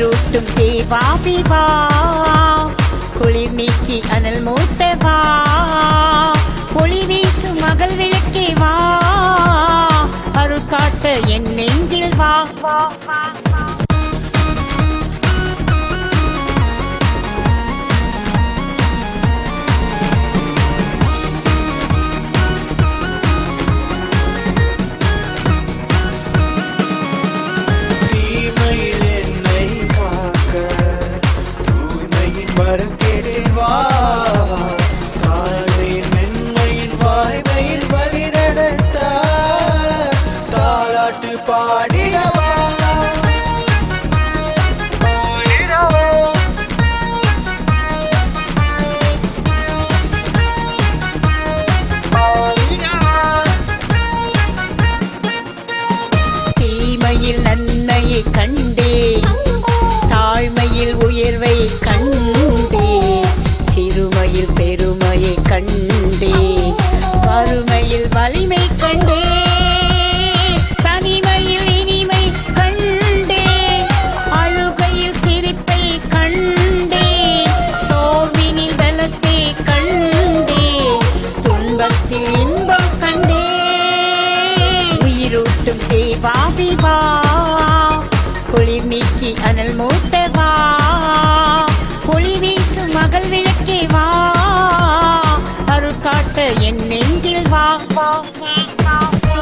உயிரூட்டும் தேவாவி வா குளிர் நீக்கி அனல் மூத்த வா ஒளி வீசும் மகள் விளக்கே வா அருள் காட்ட என் நெஞ்சில் வா வா வா வா தீமையில் என்னை காக்க தூய்மையின் மரக்கெடில் வா தாழ்மையின் மென்மையின் வாய்மையில் வழி நடத்த தாளாட்டு பாடிடவா பாடிடவா தீமையில் நன்மையை கண்டே தாழ்மையில் உயர்வை கண்டே சிறுமையில் பெருமையை கண்டே வறுமையில் வலிமை கண்டே தனிமையில் இனிமை கண்டே அழுகையில் சிரிப்பை கண்டே சோர்வினில் பலத்தை கண்டே துன்பத்தில் இன்பம் கண்டே உயிரூட்டும் தேவாவி வா குளிர் நீக்கி அனல் மூத்த வா ஒளி வீசும் மகள் விளக்கே வா அருள் காட்ட என் நெஞ்சில் வா வா வா வா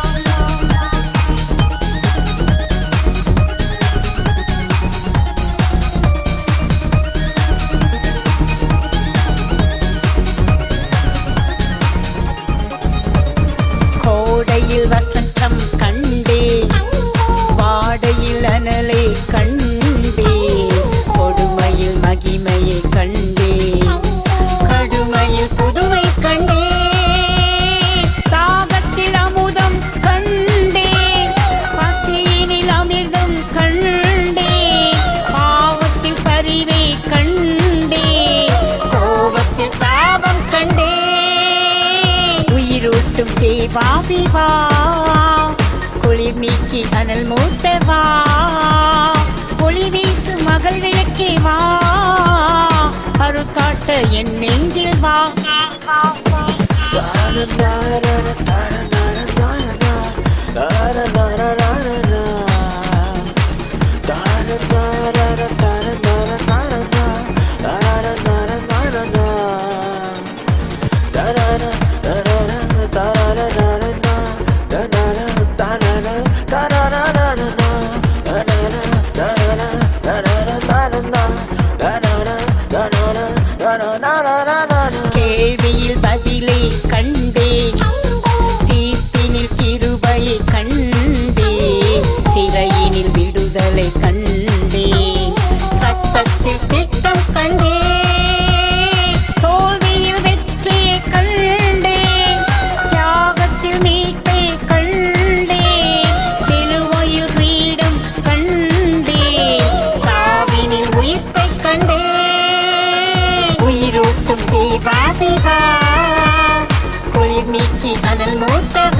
கோடையில் வசந்தம் கண்டே வாடையில் அனலை கண்டே கொடுமையில் மகிமையை கண்டே கடுமையில் புதுமை கண்டே தாகத்தில் அமுதம் கண்டே பசியினில் அமிர்தம் கண்டே பாவத்தில் பரிவை கண்டே கோபத்தில் தாபம் கண்டே உயிரூட்டும் தேவாவி வா குளிர் நீக்கி அனல் மூத்த வா ஒளி வீசும் மகள் விளக்கே வா அருள் காட்ட என் நெஞ்சில் வா வா, வா, வா. கேள்வியில் பதிலை கண்டே தீர்ப்பினில் கிருபையை கண்டே சிறையினில் விடுதலை கண்டே சத்தத்தில் திட்டம் கண்டே தோல்வியில் வெற்றியை கண்டே தியாகத்தில் மீட்பை கண்டே சிலுவையில் கிரீடம் கண்டே சாவினில் உயிர்ப்பை கண்டே உயிரூட்டும் தேவாதிவா குளிர் நீக்கி அனல் மூத்த